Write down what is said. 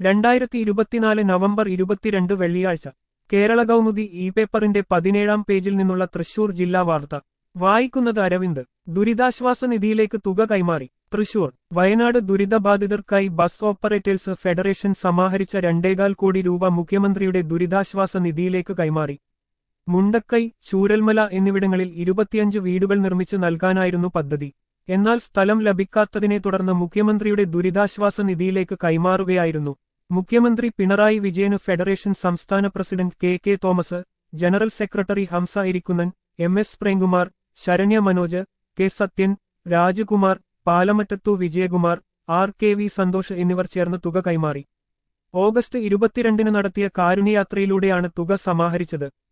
രണ്ടായിരത്തി ഇരുപത്തിനാല് നവംബർ ഇരുപത്തിരണ്ട് വെള്ളിയാഴ്ച കേരള കൗമുദി ഇ പേപ്പറിന്റെ പതിനേഴാം പേജിൽ നിന്നുള്ള തൃശൂർ ജില്ലാ വാർത്ത വായിക്കുന്നത് അരവിന്ദ് ദുരിതാശ്വാസ നിധിയിലേക്ക് തുക കൈമാറി തൃശൂർ വയനാട് ദുരിതബാധിതർക്കായി ബസ് ഓപ്പറേറ്റേഴ്സ് ഫെഡറേഷൻ സമാഹരിച്ച രണ്ടേകാൽ കോടി രൂപ മുഖ്യമന്ത്രിയുടെ ദുരിതാശ്വാസ നിധിയിലേക്ക് കൈമാറി മുണ്ടക്കൈ ചൂരൽമല എന്നിവിടങ്ങളിൽ ഇരുപത്തിയഞ്ച് വീടുകൾ നിർമ്മിച്ചു നൽകാനായിരുന്നു പദ്ധതി എന്നാൽ സ്ഥലം ലഭിക്കാത്തതിനെ തുടർന്ന് മുഖ്യമന്ത്രിയുടെ ദുരിതാശ്വാസ നിധിയിലേക്ക് കൈമാറുകയായിരുന്നു മുഖ്യമന്ത്രി പിണറായി വിജയന് ഫെഡറേഷൻ സംസ്ഥാന president K K Thomas general secretary Hamsa Irikkunnan M S Premkumar Saranya Manoj K Sathyan Rajakumar Palamattathu Vijayakumar R K V Santhosh എന്നിവർ ചേർന്ന് തുക കൈമാറി ഓഗസ്റ്റ് ഇരുപത്തിരണ്ടിന് നടത്തിയ കാരുണ്യയാത്രയിലൂടെയാണ് തുക സമാഹരിച്ചത്